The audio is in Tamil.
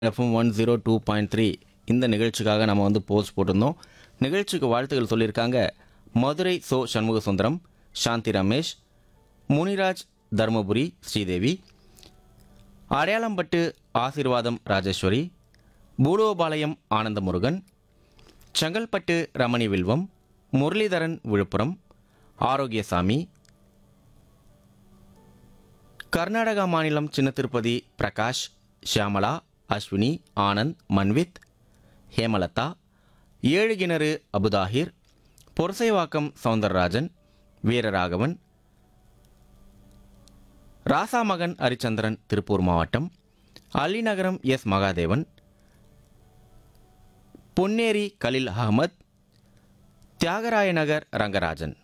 FM one zero two point three இந்த நிகழ்ச்சிக்காக நம்ம வந்து போஸ்ட் போட்டிருந்தோம் நிகழ்ச்சிக்கு வாழ்த்துக்கள் சொல்லியிருக்காங்க மதுரை சோ சண்முக சுந்தரம் சாந்தி ரமேஷ் முனிராஜ் தர்மபுரி ஸ்ரீதேவி அடையாளம்பட்டு ஆசீர்வாதம் ராஜேஸ்வரி பூலோபாளையம் ஆனந்தமுருகன் செங்கல்பட்டு ரமணி வில்வம் முரளிதரன் விழுப்புரம் ஆரோக்கியசாமி கர்நாடகா மாநிலம் சின்ன திருப்பதி பிரகாஷ் ஷியாமலா அஸ்வினி ஆனந்த் மன்வித் ஹேமலதா ஏழு கிணறு அபுதாஹிர் பொரசைவாக்கம் சவுந்தரராஜன் வீரராகவன் ராசாமகன் ஹரிச்சந்திரன் திருப்பூர் மாவட்டம் அலிநகரம் எஸ் மகாதேவன் பொன்னேரி கலில் அகமத் தியாகராய நகர் ரங்கராஜன்